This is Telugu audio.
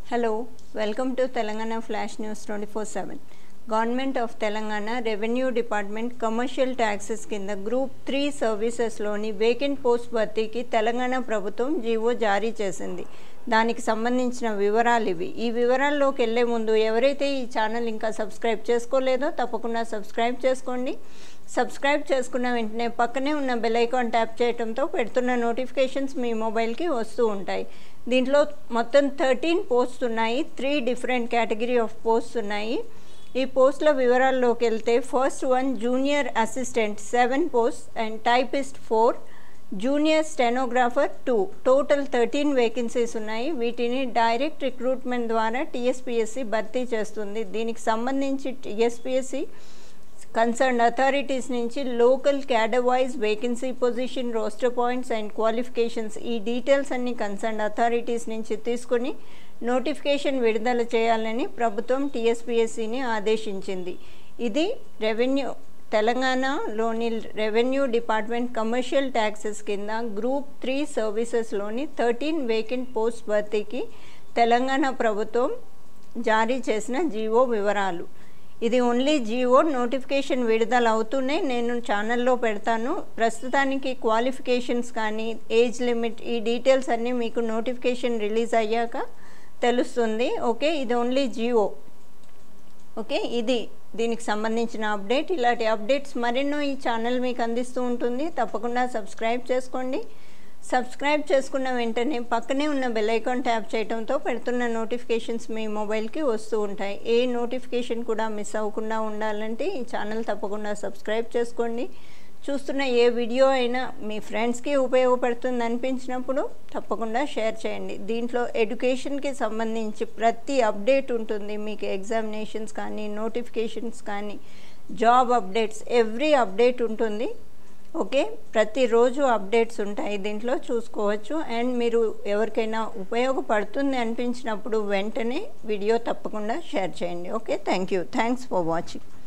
hello welcome to Telangana flash news twenty four seven government of Telangana revenue department commercial taxes కింద గ్రూప్ త్రీ సర్వీసెస్లోని వేకెంట్ పోస్ట్ భర్తీకి తెలంగాణ ప్రభుత్వం జీవో జారీ చేసింది దానికి సంబంధించిన వివరాలు ఇవి ఈ వివరాల్లోకి వెళ్ళే ముందు ఎవరైతే ఈ ఛానల్ ఇంకా సబ్స్క్రైబ్ చేసుకోలేదో తప్పకుండా సబ్స్క్రైబ్ చేసుకోండి సబ్స్క్రైబ్ చేసుకున్న వెంటనే పక్కనే ఉన్న బెల్ ఐకాన్ ట్యాప్ చేయడంతో పెడుతున్న నోటిఫికేషన్స్ మీ మొబైల్కి వస్తూ ఉంటాయి దీంట్లో మొత్తం థర్టీన్ పోస్ట్ ఉన్నాయి three different category of post ఉన్నాయి ఈ పోస్టుల వివరాల్లోకి వెళ్తే first one junior assistant seven post and typist four junior stenographer two total thirteen vacancies ఉన్నాయి వీటిని డైరెక్ట్ రిక్రూట్మెంట్ ద్వారా టీఎస్పిఎస్సి భర్తీ చేస్తుంది దీనికి సంబంధించి టీఎస్పిఎస్సి కన్సర్న్ అథారిటీస్ నుంచి local cadre wise vacancy position roster points and qualifications ఈ డీటెయిల్స్ అన్ని కన్సర్న్ అథారిటీస్ నుంచి తీసుకుని నోటిఫికేషన్ విడుదల చేయాలని ప్రభుత్వం టీఎస్పిఎస్సిని ఆదేశించింది ఇది రెవెన్యూ తెలంగాణలోని రెవెన్యూ డిపార్ట్మెంట్ కమర్షియల్ ట్యాక్సెస్ కింద గ్రూప్ త్రీ సర్వీసెస్లోని థర్టీన్ వేకెంట్ పోస్ట్ భర్తీకి తెలంగాణ ప్రభుత్వం జారీ చేసిన జీవో వివరాలు ఇది ఓన్లీ జియో నోటిఫికేషన్ విడుదల అవుతూనే నేను ఛానల్లో పెడతాను ప్రస్తుతానికి క్వాలిఫికేషన్స్ కానీ ఏజ్ లిమిట్ ఈ డీటెయిల్స్ అన్నీ మీకు నోటిఫికేషన్ రిలీజ్ అయ్యాక తెలుస్తుంది ఓకే ఇది ఓన్లీ జియో ఓకే ఇది దీనికి సంబంధించిన అప్డేట్ ఇలాంటి అప్డేట్స్ మరెన్నో ఈ ఛానల్ మీకు అందిస్తూ ఉంటుంది తప్పకుండా సబ్స్క్రైబ్ చేసుకోండి సబ్స్క్రైబ్ చేసుకున్న వెంటనే పక్కనే ఉన్న బెల్ ఐకాన్ ట్యాప్ చేయడంతో పెడుతున్న నోటిఫికేషన్స్ మీ మొబైల్కి వస్తూ ఉంటాయి ఏ నోటిఫికేషన్ కూడా మిస్ అవ్వకుండా ఉండాలంటే ఈ ఛానల్ తప్పకుండా సబ్స్క్రైబ్ చేసుకోండి చూస్తున్న ఏ వీడియో అయినా మీ ఫ్రెండ్స్కి ఉపయోగపడుతుంది అనిపించినప్పుడు తప్పకుండా షేర్ చేయండి దీంట్లో ఎడ్యుకేషన్కి సంబంధించి ప్రతి అప్డేట్ ఉంటుంది మీకు ఎగ్జామినేషన్స్ కానీ నోటిఫికేషన్స్ కానీ జాబ్ అప్డేట్స్ ఎవ్రీ అప్డేట్ ఉంటుంది ఓకే ప్రతిరోజు అప్డేట్స్ ఉంటాయి దీంట్లో చూసుకోవచ్చు అండ్ మీరు ఎవరికైనా ఉపయోగపడుతుంది అనిపించినప్పుడు వెంటనే వీడియో తప్పకుండా షేర్ చేయండి okay thank you thanks for watching